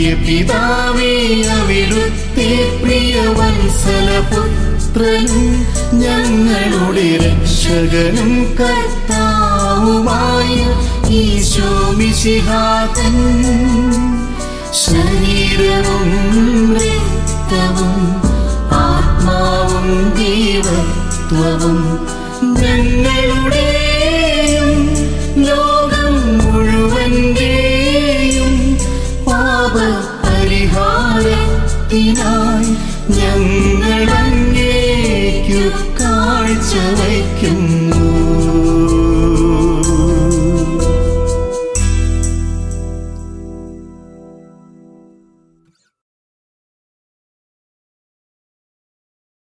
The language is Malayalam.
നിത്യപിതാവേ അവിടുത്തെ പ്രിയവത്സലപുത്രനും ഞങ്ങളുടെ രക്ഷകനും കർത്താവുമായ ഈശോ മിശിഹാതൻ ശരീരവും രക്തവും ആത്മാവും ദൈവത്വവും ഞങ്ങളുടെയും ലോകം മുഴുവന്റെയും പാപപരിഹാരത്തിനായി ഞങ്ങൾ അങ്ങേക്കു കാഴ്ചവയ്ക്കുന്നു